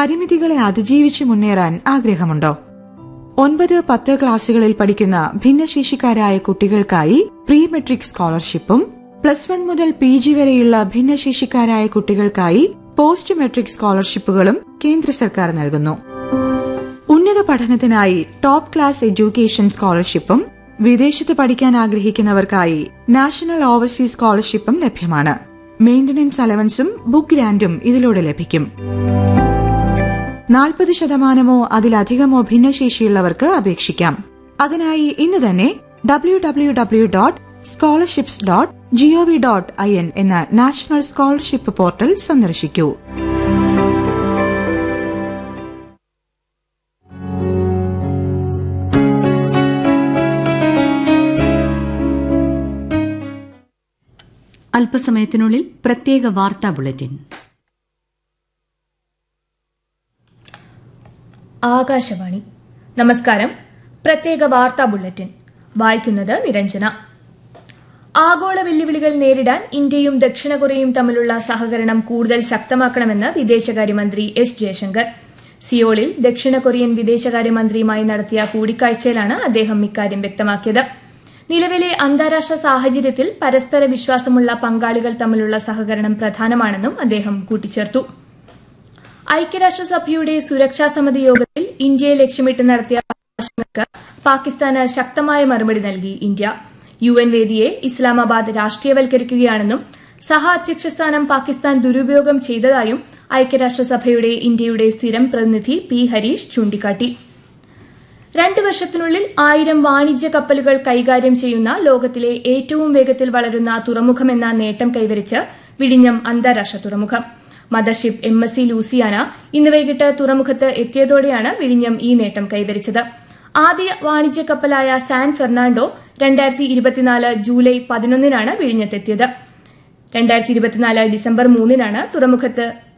പരിമിതികളെ അതിജീവിച്ച് മുന്നേറാൻ ആഗ്രഹമുണ്ടോ ഒൻപത് പത്ത് ക്ലാസുകളിൽ പഠിക്കുന്ന ഭിന്നശേഷിക്കാരായ കുട്ടികൾക്കായി പ്രീ മെട്രിക് സ്കോളർഷിപ്പും പ്ലസ് വൺ മുതൽ പി ജി വരെയുള്ള ഭിന്നശേഷിക്കാരായ കുട്ടികൾക്കായി പോസ്റ്റ് മെട്രിക് സ്കോളർഷിപ്പുകളും കേന്ദ്ര സർക്കാർ നൽകുന്നു ഉന്നത പഠനത്തിനായി ടോപ്പ് ക്ലാസ് എഡ്യൂക്കേഷൻ സ്കോളർഷിപ്പും വിദേശത്ത് പഠിക്കാൻ ആഗ്രഹിക്കുന്നവർക്കായി നാഷണൽ ഓവർസീസ് സ്കോളർഷിപ്പും ലഭ്യമാണ് മെയിന്റനൻസ് അലവൻസും ബുക്ക് ഗ്രാന്റും ഇതിലൂടെ ലഭിക്കും നാൽപ്പത് ശതമാനമോ അതിലധികമോ ഭിന്നശേഷിയുള്ളവർക്ക് അപേക്ഷിക്കാം അതിനായി ഇന്ന് തന്നെ W W W dot scholarships dot GOV dot I N എന്ന നാഷണൽ സ്കോളർഷിപ്പ് പോർട്ടൽ സന്ദർശിക്കൂ അല്പസമയത്തിനുള്ളിൽ പ്രത്യേക വാർത്താ ബുള്ളറ്റിൻ ആകാശവാണി നമസ്കാരം പ്രത്യേക വാർത്താ ബുള്ളറ്റിൻ വായിക്കുന്നത് നിരഞ്ജന ആഗോള വെല്ലുവിളികൾ നേരിടാൻ ഇന്ത്യയും ദക്ഷിണ കൊറിയയും തമ്മിലുള്ള സഹകരണം കൂടുതൽ ശക്തമാക്കണമെന്ന് വിദേശകാര്യമന്ത്രി എസ് ജയശങ്കർ സിയോളിൽ ദക്ഷിണ കൊറിയൻ വിദേശകാര്യമന്ത്രിയുമായി നടത്തിയ കൂടിക്കാഴ്ചയിലാണ് അദ്ദേഹം ഇക്കാര്യം വ്യക്തമാക്കിയത് നിലവിലെ അന്താരാഷ്ട്ര സാഹചര്യത്തിൽ പരസ്പര വിശ്വാസമുള്ള പങ്കാളികൾ തമ്മിലുള്ള സഹകരണം പ്രധാനമാണെന്നും അദ്ദേഹം കൂട്ടിച്ചേർത്തു ഐക്യരാഷ്ട്രസഭയുടെ സുരക്ഷാ സമിതി യോഗത്തിൽ ഇന്ത്യയെ ലക്ഷ്യമിട്ട് നടത്തിയ പരാമർശങ്ങൾക്ക് പാകിസ്ഥാന് ശക്തമായ മറുപടി നൽകി ഇന്ത്യ യു എൻ വേദിയെ ഇസ്ലാമാബാദ് രാഷ്ട്രീയവൽക്കരിക്കുകയാണെന്നും സഹ അധ്യക്ഷ സ്ഥാനം പാകിസ്ഥാൻ ദുരുപയോഗം ചെയ്തതായും ഐക്യരാഷ്ട്രസഭയുടെ ഇന്ത്യയുടെ സ്ഥിരം പ്രതിനിധി പി ഹരീഷ് ചൂണ്ടിക്കാട്ടി രണ്ട് വർഷത്തിനുള്ളിൽ ആയിരം വാണിജ്യ കപ്പലുകൾ കൈകാര്യം ചെയ്യുന്ന ലോകത്തിലെ ഏറ്റവും വേഗത്തിൽ വളരുന്ന തുറമുഖമെന്ന നേട്ടം കൈവരിച്ച് വിഴിഞ്ഞം അന്താരാഷ്ട്ര തുറമുഖം mothership M S C Luciana ഇന്ന് വൈകിട്ട് തുറമുഖത്ത് എത്തിയതോടെയാണ് വിഴിഞ്ഞം ഈ നേട്ടം കൈവരിച്ചത് ആദ്യ വാണിജ്യ കപ്പലായ സാൻ ഫെർണാണ്ടോ രണ്ടായിരത്തി ഇരുപത്തിനാല് ജൂലൈ പതിനൊന്നിനാണ് വിഴിഞ്ഞത്തെത്തിയത് രണ്ടായിരത്തി ഇരുപത്തിനാല് ഡിസംബർ മൂന്നിനാണ് തുറമുഖത്ത്